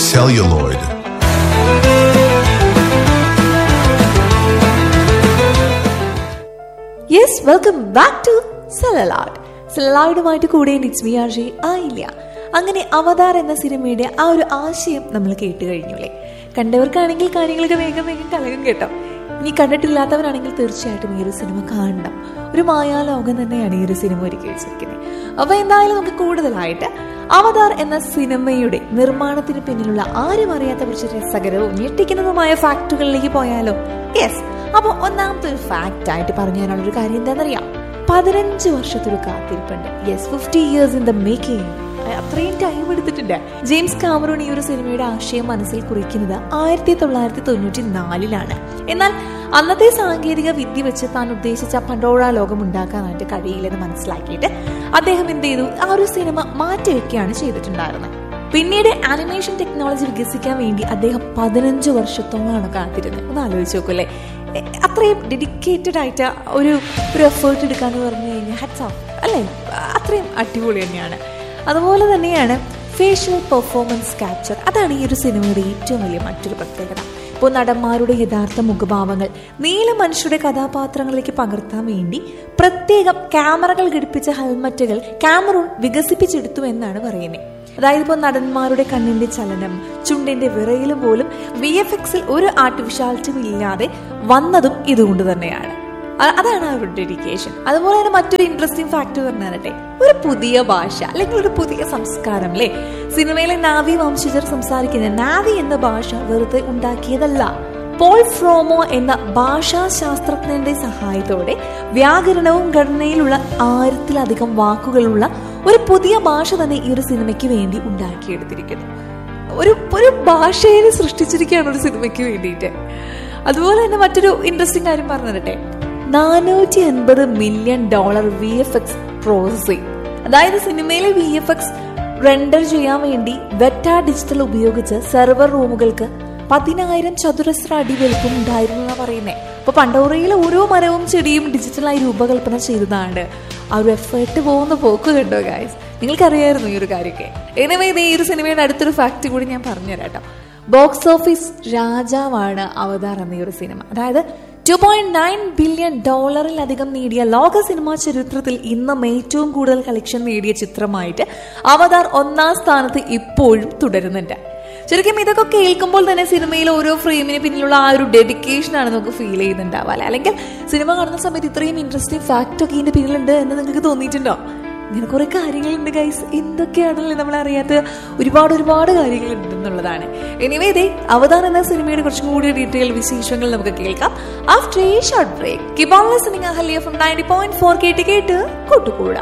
celluloid. Yes welcome back to celluloid സെലലാഡുമായിട്ട് കൂടെ it's V R J ആയില്ല അങ്ങനെ അവതാർ എന്ന സിനിമയുടെ ആ ഒരു ആശയം നമ്മൾ കേട്ട് കഴിഞ്ഞു അല്ലേ കണ്ടവർക്കാണെങ്കിൽ കാര്യങ്ങളൊക്കെ വേഗം വേഗം കലകം കേട്ടോ ഇനി കണ്ടിട്ടില്ലാത്തവരാണെങ്കിൽ തീർച്ചയായിട്ടും ഈ ഒരു സിനിമ കാണണം ഒരു മായാലോകം തന്നെയാണ് ഈ ഒരു സിനിമ ഒരുക്കി വെച്ചിരിക്കുന്നത് അപ്പൊ എന്തായാലും നമുക്ക് കൂടുതലായിട്ട് അവതാർ എന്ന സിനിമയുടെ നിർമ്മാണത്തിന് പിന്നിലുള്ള ആരും അറിയാത്ത കുറച്ച് രസകരവും ഞെട്ടിക്കുന്നതുമായ ഫാക്ടുകളിലേക്ക് പോയാലോ യെസ് അപ്പൊ ഒന്നാമത്തെ ഒരു ഫാക്റ്റ് ആയിട്ട് പറഞ്ഞു തരാനുള്ള ഒരു കാര്യം എന്താണെന്നറിയാം പതിനഞ്ച് വർഷത്തൊരു കാത്തിരിപ്പുണ്ട് yes fifty years in the making അത്രയും ടൈം എടുത്തിട്ടുണ്ട് ജെയിംസ് കാമറൂൺ ഈ ഒരു സിനിമയുടെ ആശയം മനസ്സിൽ കുറിക്കുന്നത് ആയിരത്തി തൊള്ളായിരത്തി തൊണ്ണൂറ്റി നാലിലാണ് എന്നാൽ അന്നത്തെ സാങ്കേതിക വിദ്യ വെച്ച് താൻ ഉദ്ദേശിച്ച പണ്ടോഴ ലോകം ഉണ്ടാക്കാനായിട്ട് കഴിയില്ലെന്ന് മനസ്സിലാക്കിയിട്ട് അദ്ദേഹം എന്ത് ചെയ്തു ആ ഒരു സിനിമ മാറ്റിവെക്കുകയാണ് ചെയ്തിട്ടുണ്ടായിരുന്നത് പിന്നീട് ആനിമേഷൻ ടെക്നോളജി വികസിക്കാൻ വേണ്ടി അദ്ദേഹം പതിനഞ്ച് വർഷത്തോളമാണ് കാത്തിരുന്നത് ഒന്ന് ആലോചിച്ച് നോക്കൂല്ലേ എ- അത്രയും ഡെഡിക്കേറ്റഡ് ആയിട്ട് ഒരു ഒരു എഫേർട്ട് എടുക്കാന്ന് പറഞ്ഞു കഴിഞ്ഞാൽ ഹെഡ്സ് ഓഫ് അല്ലേ അത്രയും അടിപൊളി തന്നെയാണ് അതുപോലെ തന്നെയാണ് ഫേഷ്യൽ പെർഫോമൻസ് ക്യാപ്ചർ അതാണ് ഈ ഒരു സിനിമയുടെ ഏറ്റവും വലിയ മറ്റൊരു പ്രത്യേകത ഇപ്പോൾ നടന്മാരുടെ യഥാർത്ഥ മുഖഭാവങ്ങൾ നീല മനുഷ്യരുടെ കഥാപാത്രങ്ങളിലേക്ക് പകർത്താൻ വേണ്ടി പ്രത്യേകം ക്യാമറകൾ ഘടിപ്പിച്ച ഹെൽമറ്റുകൾ ക്യാമറൂൺ വികസിപ്പിച്ചെടുത്തു എന്നാണ് പറയുന്നത് അതായത് ഇപ്പോൾ നടന്മാരുടെ കണ്ണിന്റെ ചലനം ചുണ്ടിന്റെ വിറയൽ പോലും വി എഫ് എക്സിൽ ഒരു ആർട്ടിഫിഷ്യാലിറ്റിയും ഇല്ലാതെ വന്നതും ഇതുകൊണ്ട് തന്നെയാണ് അ- അതാണ് ആ ഒരു ഡെഡിക്കേഷൻ അതുപോലെ തന്നെ മറ്റൊരു ഇൻട്രസ്റ്റിംഗ് ഫാക്ടർ പറഞ്ഞാലട്ടെ ഒരു പുതിയ ഭാഷ അല്ലെങ്കിൽ ഒരു പുതിയ സംസ്കാരം അല്ലേ സിനിമയിലെ നാവി വംശജർ സംസാരിക്കുന്ന നാവി എന്ന ഭാഷ വെറുതെ ഉണ്ടാക്കിയതല്ല പോൾ ഫ്രോമോ എന്ന ഭാഷാശാസ്ത്രജ്ഞന്റെ സഹായത്തോടെ വ്യാകരണവും ഘടനയിലുള്ള ആയിരത്തിലധികം വാക്കുകളുള്ള ഒരു പുതിയ ഭാഷ തന്നെ ഈ ഒരു സിനിമയ്ക്ക് വേണ്ടി ഉണ്ടാക്കിയെടുത്തിരിക്കുന്നു ഒരു ഒരു ഭാഷയെ സൃഷ്ടിച്ചിരിക്കുകയാണ് ഒരു സിനിമയ്ക്ക് വേണ്ടിയിട്ട് അതുപോലെ തന്നെ മറ്റൊരു ഇൻട്രസ്റ്റിംഗ് കാര്യം പറഞ്ഞു തരട്ടെ നാനൂറ്റി അൻപത് million dollar V F X processing അതായത് സിനിമയിലെ വി എഫ് എക്സ് റെൻഡർ ചെയ്യാൻ വേണ്ടി വെറ്റ ഡിജിറ്റൽ ഉപയോഗിച്ച് സെർവർ റൂമുകൾക്ക് പതിനായിരം ചതുരശ്ര അടി വലുപ്പം ഉണ്ടായിരുന്നു എന്നാണ് പറയുന്നത് അപ്പൊ പണ്ടോറയിലെ ഓരോ മരവും ചെടിയും ഡിജിറ്റലായി രൂപകൽപ്പന ചെയ്തതാണ് ആ ഒരു എഫേർട്ട് പോകുന്ന പോക്ക് കണ്ടോ ഗായ്സ് നിങ്ങൾക്കറിയായിരുന്നു ഈ ഒരു കാര്യമൊക്കെ എനിവേ ഇത് ഈ ഒരു സിനിമയുടെ അടുത്തൊരു ഫാക്ട് കൂടി ഞാൻ പറഞ്ഞുതരാം കേട്ടോ ബോക്സ് ഓഫീസ് രാജാവാണ് അവതാർ എന്ന ഈ ഒരു സിനിമ അതായത് ടു പോയിന്റ് നയൻ ബില്യൺ ഡോളറിലധികം നേടിയ ലോക സിനിമാ ചരിത്രത്തിൽ ഇന്നും ഏറ്റവും കൂടുതൽ കളക്ഷൻ നേടിയ ചിത്രമായിട്ട് അവതാർ ഒന്നാം സ്ഥാനത്ത് ഇപ്പോഴും തുടരുന്നുണ്ട് ശരിക്കും ഇതൊക്കെ കേൾക്കുമ്പോൾ തന്നെ സിനിമയിൽ ഓരോ ഫ്രെയിമിന് പിന്നിലുള്ള ആ ഒരു ഡെഡിക്കേഷൻ ആണ് നമുക്ക് ഫീൽ ചെയ്യുന്നുണ്ടാവുക അല്ലെ അല്ലെങ്കിൽ സിനിമ കാണുന്ന സമയത്ത് ഇത്രയും ഇൻട്രസ്റ്റിംഗ് ഫാക്റ്റ് ഒക്കെ ഇതിന്റെ പിന്നിലുണ്ട് എന്ന് നിങ്ങൾക്ക് തോന്നിയിട്ടുണ്ടോ ഇങ്ങനെ കുറെ കാര്യങ്ങളുണ്ട് ഗൈസ് എന്തൊക്കെയാണല്ലോ നമ്മൾ അറിയാത്ത ഒരുപാട് ഒരുപാട് കാര്യങ്ങളുണ്ട് എന്നുള്ളതാണ് എനിവേ ഇതേ അവതാർ എന്ന സിനിമയുടെ കുറച്ചും കൂടി ഡീറ്റെയിൽ വിശേഷങ്ങൾ നമുക്ക് കേൾക്കാം ആഫ്റ്റർ ഈ short break keep on listening Ahalya from ninety point four കേട്ട് കേട്ട് കൂട്ടുകൂടാം